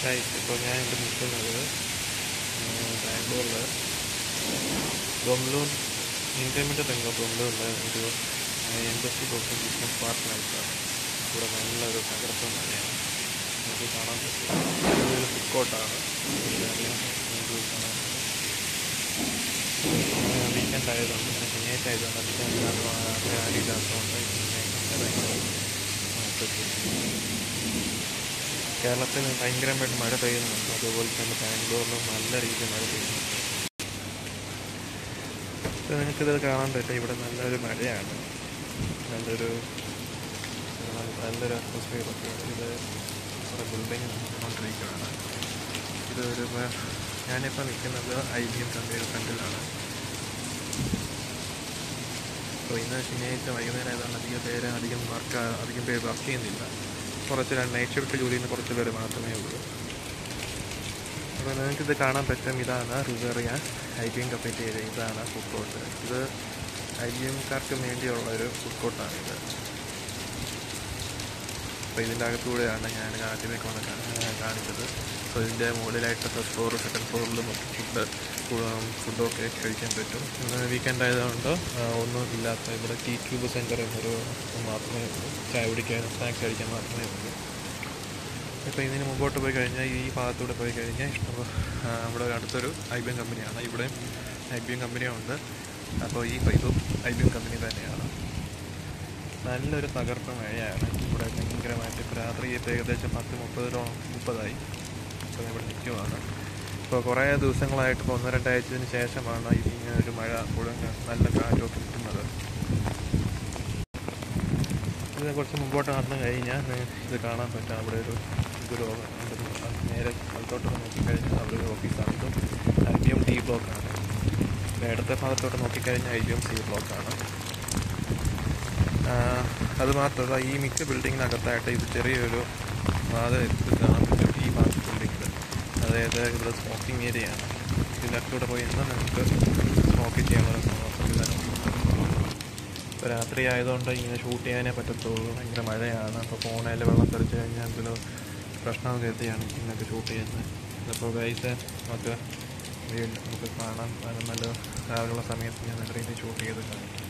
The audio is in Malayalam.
ഗൈസ് ഇപ്പോൾ ഞാൻ ഇവിടെ നിൽക്കുന്നത് ബാംഗ്ലൂരിൽ ബംഗ്ലൂർ ഇൻറ്റർമീഡിയറ്റ് എന്തോ ബംഗ്ലൂരിലെ ഒരു ഇൻഡസ്ട്രി ബോക്സ് ബിസിനസ് പാർക്കിനടുത്താണ് ഇവിടെ നല്ലൊരു തകർപ്പ മഴയാണ് നമുക്ക് കാണാൻ പറ്റും ഇതൊരു ഫുഡ്കോട്ടാണ് നമുക്ക് കാണാൻ വീക്കെൻഡ് ആയതുകൊണ്ട് പിന്നെ ശനിയാഴ്ച ആയതുകൊണ്ട് അധികം ആരില്ലാത്തതുകൊണ്ട് കേരളത്തിൽ ഭയങ്കരമായിട്ട് മഴ പെയ്യുന്നുണ്ട് അതുപോലെ തന്നെ ബാംഗ്ലൂരിലും നല്ല രീതിയിൽ മഴ പെയ്യുന്നുണ്ട് അപ്പോൾ നിങ്ങൾക്കിത് കാണാൻ പറ്റും ഇവിടെ നല്ലൊരു മഴയാണ് നല്ലൊരു നല്ലൊരു അറ്റ്മോസ്ഫിയർ ഒക്കെയാണ് ഇത് കുറേ ബിൽഡിങ് നടന്നുകൊണ്ടിരിക്കുകയാണ് ഇതൊരു ഞാനിപ്പോൾ നിൽക്കുന്നത് ഐ ബി എം കമ്പനിയുടെ ഫ്രണ്ടിലാണ് അപ്പോൾ ഇന്ന് ശനിയാഴ്ച വൈകുന്നേരം ആയതുകൊണ്ട് അധികം പേര് അധികം വർക്ക് അധികം പേര് വർക്ക് ചെയ്യുന്നില്ല കുറച്ച് നൈറ്റ് ഷിഫ്റ്റ് ജോലി ചെയ്യുന്ന കുറച്ച് പേര് മാത്രമേ ഉള്ളൂ അപ്പോൾ നിങ്ങൾക്കിത് കാണാൻ പറ്റും ഇതാണ് റിവേറിയ ഐ ബി എം കപ്പറ്റിയുടെ ഇതാണ് ഫുഡ് കോർട്ട് ഇത് ഐ ബി എംകാർക്ക് വേണ്ടിയുള്ള ഒരു ഫുഡ് കോർട്ടാണ് ഇത് അപ്പോൾ ഇതിൻ്റെ അകത്തൂടെയാണ് ഞാൻ ആദ്യമേ കൊണ്ട് കാണിച്ചത് അപ്പോൾ ഇതിൻ്റെ മുകളിലായിട്ട് ഫസ്റ്റ് ഫ്ലോർ സെക്കൻഡ് ഫ്ലോറിലും ഫുഡ് ഫുഡൊക്കെ കഴിക്കാൻ പറ്റും ഇന്ന് വീക്കെൻഡ് ആയതുകൊണ്ട് ഒന്നും ഇല്ലാത്ത ഇവിടെ ടീ ക്യൂബ് സെൻറ്റർ എന്നൊരു മാത്രമേ ഉള്ളൂ ചായ കുടിക്കാനും സ്നാക്സ് കഴിക്കാൻ മാത്രമേ ഉള്ളൂ ഇപ്പോൾ ഇതിന് മുമ്പോട്ട് പോയി കഴിഞ്ഞാൽ ഈ ഭാഗത്തൂടെ പോയി കഴിഞ്ഞാൽ ഇഷ്ടം നമ്മുടെ അടുത്തൊരു ഐ ബി എം കമ്പനിയാണ് ഇവിടെയും ഐ ബി എം കമ്പനിയുണ്ട് അപ്പോൾ ഈ ഇതും ഐ ബി എം കമ്പനി തന്നെയാണ് നല്ലൊരു തകർപ്പ് മഴയാണ് ഇവിടെ ഭയങ്കരമായിട്ട് ഇപ്പോൾ രാത്രി ഇപ്പോൾ ഏകദേശം പത്ത് മുപ്പതിലോളം മുപ്പതായി ഇപ്പോൾ ഇവിടെ നിൽക്കുവാണ് ഇപ്പോൾ കുറേ ദിവസങ്ങളായിട്ട് ഇപ്പോൾ ഒന്ന് രണ്ടാഴ്ചത്തിന് ശേഷമാണ് ഇങ്ങനെ ഒരു മഴ മുഴുവൻ നല്ല കാറ്റൊക്കെ കിട്ടുന്നത് ഇതിനെ കുറച്ച് മുമ്പോട്ട് നടന്നു കഴിഞ്ഞാൽ ഇത് കാണാൻ പറ്റും അവിടെ ഒരു ഇതൊരു നേരെ വലത്തോട്ട് നോക്കിക്കഴിഞ്ഞാൽ അവിടെ ഒരു ഓഫീസാണ് ഇത് ഐ ബി എം ഡി ബ്ലോക്കാണ് ഇടത്തെ ഭാഗത്തോട്ട് നോക്കിക്കഴിഞ്ഞാൽ ഐ ബി എം സി ബ്ലോക്കാണ് അതുമാത്രമല്ല ഈ മിക്ക ബിൽഡിങ്ങിനകത്തായിട്ട് ഇത് ചെറിയൊരു അത് ഇത് കാണാൻ പറ്റും ഈ ഭാഗത്ത് ബിൽഡിങ്ങിൽ അതായത് ഇവിടെ സ്മോക്കിംഗ് ഏരിയയാണ് ഇതിനകത്തൂടെ പോയി ഇന്ന് നമുക്ക് സ്മോക്ക് ചെയ്യാനുള്ള സംവിധാനം ഇപ്പോൾ രാത്രി ആയതുകൊണ്ട് ഇങ്ങനെ ഷൂട്ട് ചെയ്യാനേ പറ്റത്തുള്ളൂ ഭയങ്കര മഴയാണ് അപ്പോൾ ഫോണിൽ വെള്ളം തെറിച്ച് കഴിഞ്ഞാൽ എന്തെങ്കിലും പ്രശ്നം കരുതിയാണ് ഇങ്ങനെയൊക്കെ ഷൂട്ട് ചെയ്യുന്നത് അപ്പോൾ ഗൈസ് നമുക്ക് നമുക്ക് കാണാം നല്ല രാവിലെയുള്ള സമയത്ത് ഞാൻ നല്ല രീതിയിൽ ഷൂട്ട് ചെയ്ത് കാണിക്കാം